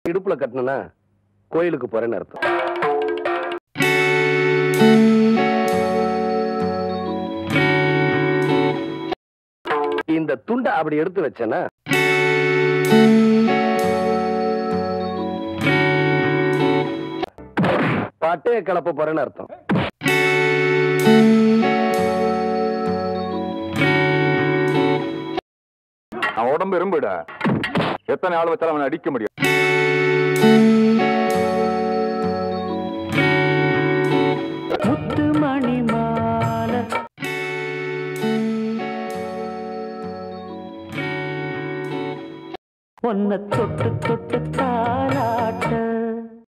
இடுப்புல கட்டணும்னா கோயிலுக்கு போறேன்னு அர்த்தம் இந்த துண்டை அப்படி எடுத்து வச்சேன்னா பாட்டே கிளப்ப போறேன்னு அர்த்தம் அவன் உடம்பு எறும்புடா எத்தனை ஆள் வச்சாலும் அவனை அடிக்க முடியும் முத்து மணி மாலை ஒன்ன தொட்டு தொட்டு தாளா